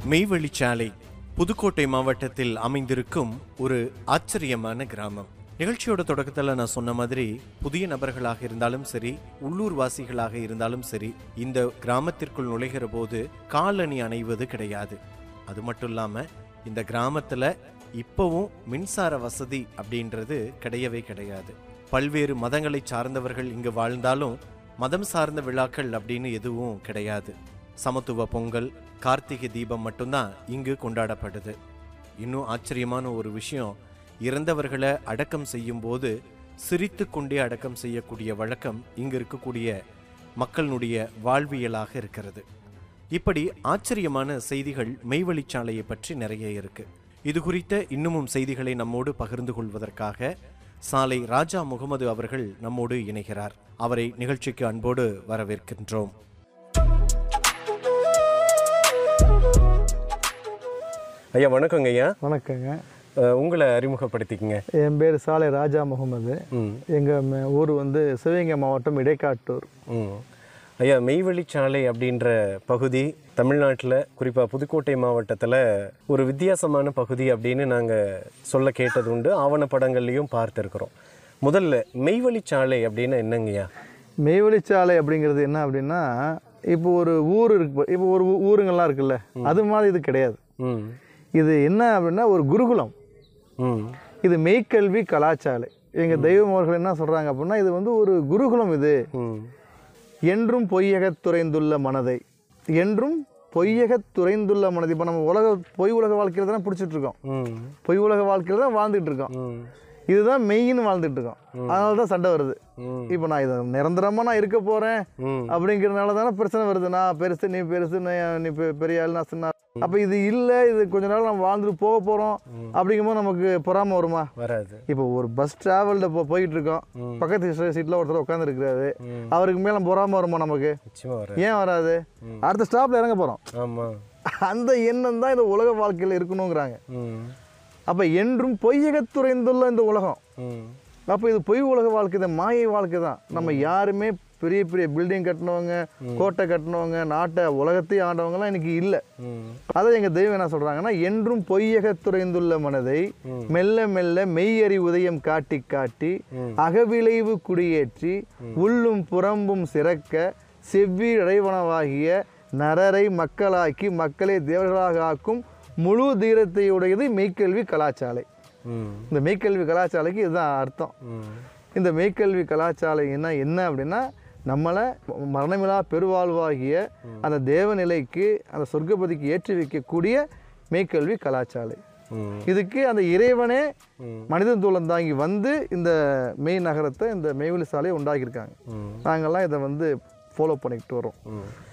மெய்வெளிச்சாலை புதுக்கோட்டை மாவட்டத்தில் அமைந்திருக்கும் ஒரு ஆச்சரியமான கிராமம் நிகழ்ச்சியோட தொடக்கத்தில் நான் சொன்ன மாதிரி புதிய நபர்களாக இருந்தாலும் சரி உள்ளூர் வாசிகளாக இருந்தாலும் சரி இந்த கிராமத்திற்குள் நுழைகிற போது காலணி அணைவது கிடையாது அது மட்டும் இல்லாம இந்த கிராமத்துல இப்பவும் மின்சார வசதி அப்படின்றது கிடையவே கிடையாது பல்வேறு மதங்களை சார்ந்தவர்கள் இங்கு வாழ்ந்தாலும் மதம் சார்ந்த விழாக்கள் அப்படின்னு எதுவும் கிடையாது சமத்துவ பொங்கல் கார்த்திகை தீபம் மட்டும்தான் இங்கு கொண்டாடப்படுது இன்னும் ஆச்சரியமான ஒரு விஷயம் இறந்தவர்களை அடக்கம் செய்யும் போது சிரித்து கொண்டே அடக்கம் செய்யக்கூடிய வழக்கம் இங்கு இருக்கக்கூடிய மக்களுடைய வாழ்வியலாக இருக்கிறது இப்படி ஆச்சரியமான செய்திகள் மெய்வழிச்சாலையை பற்றி நிறைய இருக்கு இது குறித்த இன்னமும் செய்திகளை நம்மோடு பகிர்ந்து கொள்வதற்காக சாலை ராஜா முகமது அவர்கள் நம்மோடு இணைகிறார் அவரை நிகழ்ச்சிக்கு அன்போடு வரவேற்கின்றோம் ஐயா வணக்கங்க ஐயா வணக்கங்க அஹ், உங்களை அறிமுகப்படுத்திக்கங்க என் பேர் சாலை ராஜா முகமது ம் எங்கள் ஊர் வந்து சிவகங்கை மாவட்டம் இடைக்காட்டூர் ம் ஐயா மெய்வழிச்சாலை அப்படின்ற பகுதி தமிழ்நாட்டில் குறிப்பாக புதுக்கோட்டை மாவட்டத்தில் ஒரு வித்தியாசமான பகுதி அப்படின்னு நாங்கள் சொல்ல கேட்டது உண்டு ஆவணப்படங்கள்லையும் பார்த்துருக்குறோம் முதல்ல மெய்வழிச்சாலை அப்படின்னா என்னங்கய்யா மெய்வழிச்சாலை அப்படிங்கிறது என்ன அப்படின்னா இப்போ ஒரு ஊர் இருக்கு இப்போ ஒரு ஊ- ஊருங்கள்லாம் இருக்குல்ல அது மாதிரி இது கிடையாது ம் இது என்ன அப்படின்னா ஒரு குருகுலம் ம் இது மெய்க்கல்வி கலாச்சாலை எங்கள் தெய்வம் அவர்கள் என்ன சொல்கிறாங்க அப்படின்னா இது வந்து ஒரு குருகுலம் இது ம் என்றும் பொய்யகத் துறைந்துள்ள மனதை என்றும் பொய்யகத் துறைந்துள்ள மனதை இப்போ நம்ம உலக பொய் உலக வாழ்க்கையில் தானே பிடிச்சிட்டு இருக்கோம் ம் பொய் உலக வாழ்க்கையில் தான் வாழ்ந்துட்டு இருக்கோம் ம் இதுதான் மெய்ன்னு வாழ்ந்துட்டு இருக்கோம் அதனால தான் சண்டை வருது ம். இப்போ நான் இது நிரந்தரமாக நான் இருக்க போகிறேன் ம் அப்படிங்கிறனால தானே பிரச்சனை வருது நான் பெருசு நீ பெருசு நீ- நீ பெ- பெரிய ஆள் நான் சின்ன ஆள். அப்போ இது இல்லை இது கொஞ்ச நாள் நம்ம வாழ்ந்துட்டு போக போகிறோம் அப்படிங்கும்போது நமக்கு பொறாம வருமா வராது இப்போ ஒரு பஸ் டிராவலில் இப்போ போயிட்டு இருக்கோம் பக்கத்து சீட்டில் ஒருத்தர் உட்காந்துருக்கிறாரு அவருக்கு மேலே பொறாம வருமா நமக்கு நிச்சயமாக வராது ஏன் வராது அடுத்த ஸ்டாப்பில் இறங்க போகிறோம் ஆமாம் அந்த எண்ணம் தான் இந்த உலக வாழ்க்கையில் இருக்கணுங்கிறாங்க ம் அப்போ என்றும் பொய்யகத்துறைந்துள்ள இந்த உலகம் ம் அப்போ இது பொய் உலக வாழ்க்கை தான் மாயை வாழ்க்கை தான் நம்ம யாருமே பெரிய பெரிய பில்டிங் கட்டினவங்க கோட்டை கட்டினவங்க நாட்டை உலகத்தையும் ஆண்டவங்கலாம் இன்னைக்கு இல்லை ம் அதை எங்கள் தெய்வம் என்ன சொல்கிறாங்கன்னா என்றும் பொய்யகத்துறைந்துள்ள மனதை மெல்ல மெல்ல மெய்யறி உதயம் காட்டி காட்டி அகவிளைவு குடியேற்றி உள்ளும் புறம்பும் சிறக்க செவ்வி இறைவனவாகிய நரரை மக்களாக்கி மக்களை தேவர்களாக ஆக்கும் முழு தீரத்தையுடையது மெய்க்கல்வி கலாச்சாலை ம் இந்த மெய்க்கல்வி கலாச்சாலைக்கு இதுதான் அர்த்தம் ம் இந்த மெய்க்கல்வி கலாச்சாலைன்னா என்ன அப்படின்னா நம்மளை மரணமில்லா பெருவாழ்வாகிய அந்த தேவநிலைக்கு அந்த சொர்க்கபதிக்கு ஏற்றி வைக்கக்கூடிய மெய்க்கல்வி கலாச்சாலை ம் இதுக்கு அந்த இறைவனே ம். மனிதன் தூளம் தாங்கி வந்து இந்த மெய் நகரத்தை இந்த மெய்வெளி சாலையை உண்டாக்கியிருக்காங்க ம் நாங்கள்லாம் இதை வந்து ஃபாலோ பண்ணிக்கிட்டு வரோம் ம்